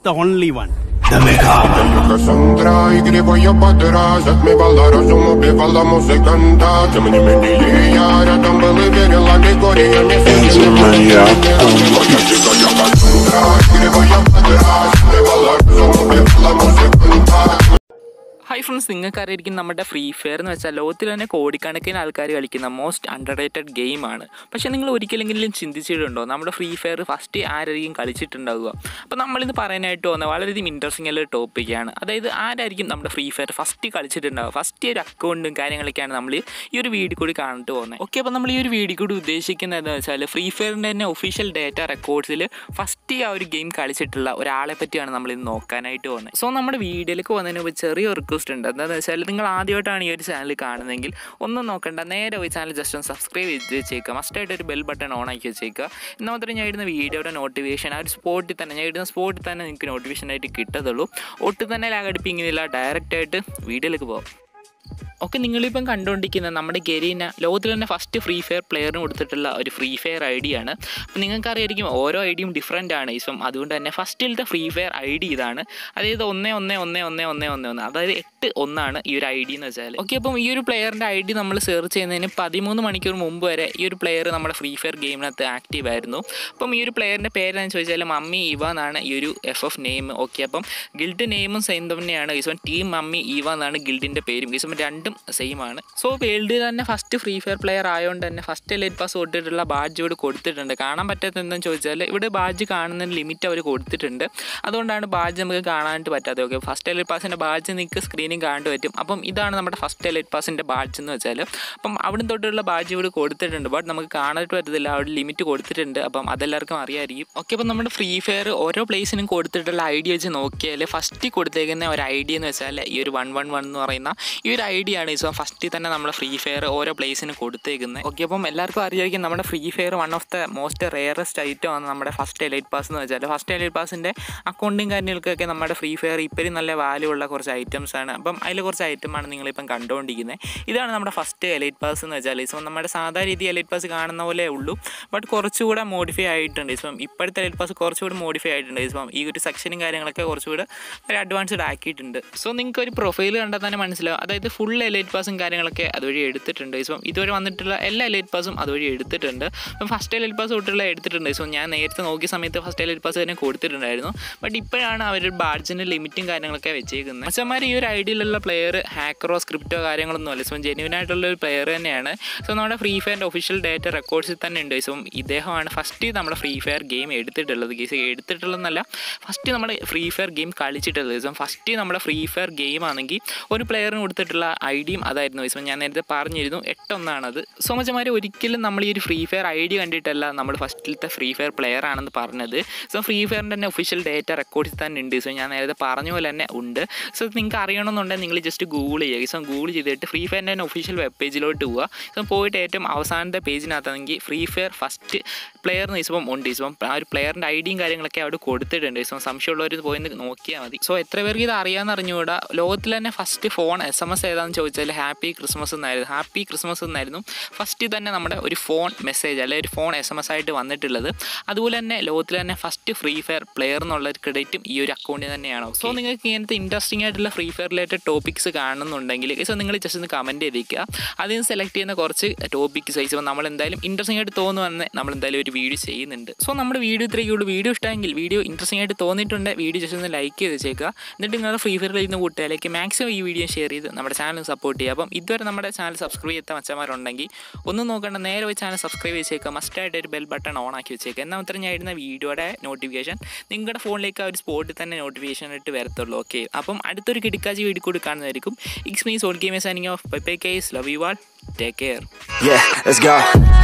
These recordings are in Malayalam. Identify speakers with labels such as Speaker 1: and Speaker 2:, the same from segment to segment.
Speaker 1: the only one.
Speaker 2: Cassandra y griego yo pa' atrás Отмевала разум, убивала музыканта Тем не менее я рядом был и верила Григория не Моя дикая Кассандра и griego yo pa' atrás Отмевала разум, убивала музыканта
Speaker 3: hi friends നിങ്ങൾക്ക് അറിയിരിക്കും നമ്മുടെ ഫ്രീ ഫയർ എന്ന് വെച്ചാൽ ലോകത്തിൽ തന്നെ കോടിക്കണക്കിന് ആൾക്കാർ കളിക്കുന്ന മോസ്റ്റ് അണ്ടർ റേറ്റഡ് ഗെയിമാണ് പക്ഷേ നിങ്ങൾ ഒരിക്കലെങ്കിലും ചിന്തിച്ചിട്ടുണ്ടോ നമ്മുടെ ഫ്രീ ഫയർ ഫസ്റ്റ് ആരായിരിക്കും കളിച്ചിട്ടുണ്ടാവുക അപ്പോൾ നമ്മളിന്ന് പറയാനായിട്ട് വന്ന വളരെയധികം ഇൻട്രസ്റ്റിംഗ് ആയ ഒരു ടോപ്പിക്കാണ് അതായത് ആരായിരിക്കും നമ്മുടെ ഫ്രീ ഫയർ ഫസ്റ്റ് കളിച്ചിട്ടുണ്ടാവുക ഫസ്റ്റ് ഒരു അക്കൗണ്ടും കാര്യങ്ങളൊക്കെയാണ് നമ്മൾ ഈ ഒരു വീഡിയോ കൂടി കാണിട്ട് പോകുന്നത് ഓക്കെ അപ്പോൾ നമ്മൾ ഈ ഒരു വീഡിയോ കൂടി ഉദ്ദേശിക്കുന്നത് എന്താണെന്ന് വെച്ചാൽ ഫ്രീ ഫയറിൻ്റെ തന്നെ ഒഫീഷ്യൽ ഡേറ്റ റെക്കോർഡ്സിൽ ഫസ്റ്റ് ആ ഒരു ഗെയിം കളിച്ചിട്ടുള്ള ഒരാളെ പറ്റിയാണ് നമ്മൾ ഇന്ന് നോക്കാനായിട്ട് പോകുന്നത് സോ നമ്മുടെ വീഡിയോയിലേക്ക് പോകുന്നതിന് മുമ്പ് ചെറിയ റിക്വസ്റ്റ് ഉണ്ട് എന്താണെന്ന് വെച്ചാൽ നിങ്ങൾ ആദ്യമായിട്ടാണ് ഈ ഒരു ചാനൽ കാണുന്നതെങ്കിൽ ഒന്നും നോക്കണ്ട നേരെ പോയി ചാനൽ ജസ്റ്റ് ഒന്ന് സബ്സ്ക്രൈബ് ചെയ്ത് വെച്ചേക്കുക മസ്റ്റായിട്ട് ഒരു ബെൽ ബട്ടൺ ഓൺ ആക്കി വെച്ചേക്കുക എന്നാൽ മാത്രമേ ഞാൻ ഇടുന്ന വീഡിയോയുടെ നോട്ടിഫിക്കേഷൻ ആ ഒരു സ്പോട്ടിൽ തന്നെ ഞാൻ ഇടുന്ന സ്പോട്ടിൽ തന്നെ നിങ്ങൾക്ക് നോട്ടിഫിക്കേഷൻ ആയിട്ട് കിട്ടത്തുള്ളൂ ഒട്ടും തന്നെ ലാഗടിപ്പിക്കുന്നില്ല ഡയറക്റ്റായിട്ട് വീഡിയോയിലേക്ക് പോകാം ഒക്കെ നിങ്ങളിപ്പം കണ്ടുകൊണ്ടിരിക്കുന്ന നമ്മുടെ ഗരീന ലോകത്തിൽ തന്നെ ഫസ്റ്റ് ഫ്രീ ഫയർ പ്ലെയറിന് കൊടുത്തിട്ടുള്ള ഒരു ഫ്രീ ഫയർ ഐ ഡി ആണ് അപ്പോൾ നിങ്ങൾക്കറിയായിരിക്കും ഓരോ ഐ ഡിയും ഡിഫറെൻ്റ് ആണ് ഇപ്പം അതുകൊണ്ട് തന്നെ ഫസ്റ്റിലത്തെ ഫ്രീ ഫയർ ഐ ഡി ഇതാണ് അതായത് ഒന്ന് ഒന്ന് ഒന്ന് ഒന്ന് ഒന്ന് ഒന്ന് ഒന്ന് അതായത് എട്ട് ഒന്നാണ് ഈ ഒരു ഐ ഡി എന്ന് വെച്ചാൽ ഓക്കെ അപ്പം ഈ ഒരു പ്ലെയറിൻ്റെ ഐ ഡി നമ്മൾ സെർച്ച് ചെയ്യുന്നതിന് പതിമൂന്ന് മണിക്കൂർ മുമ്പ് വരെ ഈ ഒരു പ്ലെയർ നമ്മുടെ ഫ്രീ ഫയർ ഗെയിമിനകത്ത് ആക്റ്റീവ് ആയിരുന്നു അപ്പം ഈ ഒരു പ്ലെയറിൻ്റെ പേരെന്ന് ചോദിച്ചാൽ മമ്മി ഇവ എന്നാണ് ഈ ഒരു എഫ് എഫ് നെയിം ഓക്കെ അപ്പം ഗിൽഡ് നെയിമും സെയിം തന്നെയാണ് ഈസോൻ ടീം മമ്മി ഇവ എന്നാണ് ഗിൽഡിൻ്റെ പേരും ഈസോൻ രണ്ടും സെയിം ആണ് സോ വേൾഡിൽ തന്നെ ഫസ്റ്റ് ഫ്രീ ഫയർ പ്ലെയർ ആയതുകൊണ്ട് തന്നെ ഫസ്റ്റ് എലൈറ്റ് പാസ് കൊടുത്തിട്ടുള്ള ബാഡ്ജ് ഇവിടെ കൊടുത്തിട്ടുണ്ട് കാണാൻ പറ്റാത്ത എന്താണെന്ന് ചോദിച്ചാൽ ഇവിടെ ബാഡ്ജ് കാണുന്നതിന് ലിമിറ്റ് അവർ കൊടുത്തിട്ടുണ്ട് അതുകൊണ്ടാണ് ബാഡ്ജ് നമുക്ക് കാണാനായിട്ട് പറ്റാത്തത് ഓക്കെ ഫസ്റ്റ് എലൈറ്റ് പാസിൻ്റെ ബാഡ്ജ് നിങ്ങൾക്ക് സ്ക്രീനിൽ കാണാൻ പറ്റും അപ്പം ഇതാണ് നമ്മുടെ ഫസ്റ്റ് എലൈറ്റ് പാസിൻ്റെ ബാഡ്ജ് എന്ന് വെച്ചാൽ അപ്പം അവിടെ തൊട്ടുള്ള ബാഡ്ജ് ഇവിടെ കൊടുത്തിട്ടുണ്ട് ബട്ട് നമുക്ക് കാണാനായിട്ട് പറ്റത്തില്ല അവിടെ ലിമിറ്റ് കൊടുത്തിട്ടുണ്ട് അപ്പം അതെല്ലാവർക്കും അറിയാമായിരിക്കും ഓക്കെ അപ്പം നമ്മുടെ ഫ്രീ ഫയർ ഓരോ പ്ലേസിനും കൊടുത്തിട്ടുള്ള ഐ ഡി വെച്ച് നോക്കിയാൽ ഫസ്റ്റ് കൊടുത്തേക്കുന്ന ഒരു ഐ ഡി എന്ന് വെച്ചാൽ ഈ ഒരു വൺ വൺ വൺ എന്ന് പറയുന്ന ഈ ഒരു ഐ ഡി ആണ് സോ ഫസ്റ്റിൽ തന്നെ നമ്മൾ ഫ്രീ ഫയർ ഓരോ പ്ലേസിന് കൊടുത്തേക്കുന്നത് ഓക്കെ അപ്പം എല്ലാവർക്കും അറിയായിരിക്കും നമ്മുടെ Free Fire one of the most rarest item ആണ് നമ്മുടെ ഫസ്റ്റ് എലൈറ്റ് പാസ് എന്ന് വെച്ചാൽ ഫസ്റ്റ് എലൈറ്റ് പാസിൻ്റെ അക്കൗണ്ടും കാര്യങ്ങൾക്കൊക്കെ നമ്മുടെ ഫ്രീ ഫയർ ഇപ്പോഴും നല്ല വാല്യൂ ഉള്ള കുറച്ച് ഐറ്റംസ് ആണ് അപ്പം അതിൽ കുറച്ച് ഐറ്റമാണ് നിങ്ങളിപ്പം കണ്ടുകൊണ്ടിരിക്കുന്നത് ഇതാണ് നമ്മുടെ ഫസ്റ്റ് എലൈറ്റ് പാസ് എന്ന് വെച്ചാൽ ഇപ്പം നമ്മുടെ സാധാരണ രീതി എലൈറ്റ് പാസ് കാണുന്ന പോലെ ഉള്ളൂ ബട്ട് കുറച്ചുകൂടെ മോഡിഫൈ ആയിട്ടുണ്ട് ഇപ്പം ഇപ്പോഴത്തെ എലൈറ്റ് പാസ് കുറച്ചുകൂടി മോഡിഫൈ ആയിട്ടുണ്ട് ഇപ്പം ഈ ഒരു സെക്ഷനും കാര്യങ്ങളൊക്കെ കുറച്ചുകൂടെ ഒരു അഡ്വാൻസ്ഡ് ആക്കിയിട്ടുണ്ട് സോ നിങ്ങൾക്ക് ഒരു പ്രൊഫൈൽ കണ്ടാൽ തന്നെ മനസ്സിലാവും അതായത് ഫുൾ എലൈറ്റ് പാസും കാര്യങ്ങളൊക്കെ അതുവഴി എടുത്തിട്ടുണ്ട് ഇപ്പം ഇതുവരെ വന്നിട്ടുള്ള എല്ലാ എലൈറ്റ് പാസും അതുവഴി എടുത്തിട്ടുണ്ട് ഇപ്പം ഫസ്റ്റ് എലൈറ്റ് പാസ് തൊട്ടുള്ള എടുത്തിട്ടുണ്ട് സോ ഞാൻ നേരത്തെ നോക്കിയ സമയത്ത് ഫസ്റ്റ് എലൈറ്റ് പാസ് തന്നെ കൊടുത്തിട്ടുണ്ടായിരുന്നു ബട്ട് ഇപ്പോഴാണ് അവർ ബാഡ്ജിൻ്റെ ലിമിറ്റും കാര്യങ്ങളൊക്കെ വെച്ചേക്കുന്നത് അച്ഛന്മാർ ഈ ഒരു ഐഡിയയിലുള്ള പ്ലെയർ ഹാക്കറോ സ്ക്രിപ്റ്റോ കാര്യങ്ങളൊന്നും അല്ല സോ ജെന്യൂൻ ആയിട്ടുള്ള ഒരു പ്ലെയർ തന്നെയാണ് സോ നമ്മുടെ ഫ്രീ ഫയറിൻ്റെ ഒഫീഷ്യൽ ഡേറ്റ റെക്കോർഡ്സിൽ തന്നെ ഉണ്ട് സോ ഇദ്ദേഹമാണ് ഫസ്റ്റ് നമ്മുടെ ഫ്രീ ഫയർ ഗെയിം എടുത്തിട്ടുള്ളത് ഗീസ് എടുത്തിട്ടുള്ളതെന്നല്ല ഫസ്റ്റ് നമ്മുടെ ഫ്രീ ഫയർ ഗെയിം കളിച്ചിട്ടുള്ളത് സോ ഫസ്റ്റ് നമ്മുടെ ഫ്രീ ഫയർ ഗെയിം ആണെങ്കിൽ ഒരു പ്ലെയറിന് കൊടുത്തിട്ടുള്ള ഐ ഡിയും അതായിരുന്നു സോ ഞാൻ നേരത്തെ പറഞ്ഞിരുന്നു എട്ടൊന്നാണത് സോ മച്ചമാർ ഒരിക്കലും നമ്മൾ ഈ ഒരു ഫ്രീ ഫയർ ഐ ഡി കണ്ടിട്ടല്ല നമ്മൾ ഫസ്റ്റിലത്തെ ഫ്രീ ഫയർ പ്ലെയർ ആണെന്ന് പറഞ്ഞത് സോ ഫ്രീ ഫയറിൻ്റെ തന്നെ ഒഫീഷ്യൽ ഡേറ്റ റെക്കോർഡ്സിൽ തന്നെ ഉണ്ട് സോ ഞാൻ നേരത്തെ പറഞ്ഞ പോലെ തന്നെ ഉണ്ട് സോ നിങ്ങൾക്ക് അറിയണമെന്നുണ്ടെങ്കിൽ നിങ്ങൾ ജസ്റ്റ് ഗൂഗിൾ ചെയ്യുക സോ ഗൂഗിൾ ചെയ്തിട്ട് ഫ്രീ ഫയറിൻ്റെ തന്നെ ഒഫീഷ്യൽ വെബ് പേജിലോട്ട് പോവുക സോ പോയിട്ട് ഏറ്റവും അവസാനത്തെ പേജിനകത്താണെങ്കിൽ ഫ്രീ ഫയർ ഫസ്റ്റ് പ്ലെയർ എന്ന് ഇപ്പം ഉണ്ട് ഇപ്പം ആ ഒരു പ്ലെയറിൻ്റെ ഐ ഡിയും കാര്യങ്ങളൊക്കെ അവിടെ കൊടുത്തിട്ടുണ്ട് സോ സംശയമുള്ളവർ പോയി നോക്കിയാൽ മതി സോ എത്ര പേർക്ക് ഇത് അറിയാമെന്ന് അറിഞ്ഞുകൂടാ ലോകത്തിൽ തന്നെ first phone S M S ഏതാണെന്ന് ചോദിച്ചാൽ ഹാപ്പി ക്രിസ്മസ് എന്നായിരുന്നു ഹാപ്പി ക്രിസ്മസ് എന്നായിരുന്നു ഫസ്റ്റ് തന്നെ നമ്മുടെ ഒരു ഫോൺ മെസ്സേജ് അല്ലെങ്കിൽ ഒരു ഫോൺ എസ് എം എസ് ആയിട്ട് വന്നിട്ടുള്ളത് അതുപോലെ തന്നെ ലോകത്തിൽ തന്നെ ഫസ്റ്റ് ഫ്രീ ഫയർ പ്ലെയർ എന്നുള്ള ഒരു ക്രെഡിറ്റും ഈ ഒരു അക്കൗണ്ടിൽ തന്നെയാണ് സോ നിങ്ങൾക്ക് ഇങ്ങനത്തെ ഇൻട്രസ്റ്റിംഗ് ആയിട്ടുള്ള ഫ്രീ ഫയർ റിലേറ്റഡ് ടോപ്പിക്സ് കാണുന്നുണ്ടെങ്കിൽ സോ നിങ്ങൾ ജസ്റ്റ് ഒന്ന് കമൻറ്റ് ചെയ്തിരിക്കുക അതിൽ നിന്ന് സെലക്ട് ചെയ്യുന്ന കുറച്ച് ടോപ്പിക്സ് വൈസ് നമ്മൾ എന്തായാലും ഇൻട്രസ്റ്റിംഗ് ആയിട്ട് തോന്നുവാണെങ്കിൽ നമ്മൾ എന്തായാലും ഒരു വീഡിയോ ചെയ്യുന്നുണ്ട് സോ നമ്മുടെ വീഡിയോ ഇത്രയൊക്കെ വീഡിയോ ഇഷ്ടമെങ്കിൽ വീഡിയോ ഇൻട്രസ്റ്റിംഗ് ആയിട്ട് തോന്നിയിട്ടുണ്ട് വീഡിയോ ജസ്റ്റ് ഒന്ന് ലൈക്ക് ചെയ്ത് വെച്ചേക്കുക എന്നിട്ട് നിങ്ങളുടെ ഫ്രീ ഫയറിൽ ഇരുന്ന് കൂട്ടുകാരിലേക്ക് മാക്സിമം ഈ വീഡിയോ ഷെയർ ചെയ്ത് നമ്മുടെ ചാനൽ സപ്പോർട്ട് ചെയ്യുക അപ്പം ഇതുവരെ നമ്മുടെ ചാനൽ സബ്സ്ക്രൈബ് ചെയ്ത മച്ചന്മാരുണ്ടെങ്കിൽ ഒന്നും നോക്കേണ്ട നേരെ പോയി ചാനൽ സബ്സ്ക്രൈബ് ചെയ്തേക്കുക മസ്റ്റായിട്ട് ഒരു ബെൽ ബട്ടൺ ഓൺ ആക്കി വെച്ചേക്കുക എന്നാൽ മാത്രം ഞാൻ ഇടുന്ന വീഡിയോയുടെ നോട്ടിഫിക്കേഷൻ നിങ്ങളുടെ ഫോണിലേക്ക് ആ ഒരു സ്പോട്ടിൽ തന്നെ നോട്ടിഫിക്കേഷൻ ഇട്ട് വരത്തുള്ളൂ ഓക്കെ അപ്പം അടുത്തൊരു കിടക്കാച്ചി വീഡിയോ കൂടി കാണുന്നതായിരിക്കും ഇക്സ് മീ സോൾ ഗെയിം സൈനിങ് ഓഫ് ബൈ പേ കേസ് love you all take care
Speaker 4: Yeah, let's go.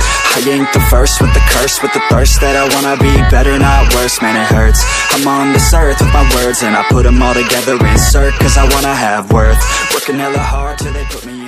Speaker 4: I ain't the first with the curse, with the thirst that I wanna be better, not worse, man, it hurts. I'm on this earth with my words, and I put them all together, insert, cause I wanna have worth. Working hella hard till they put me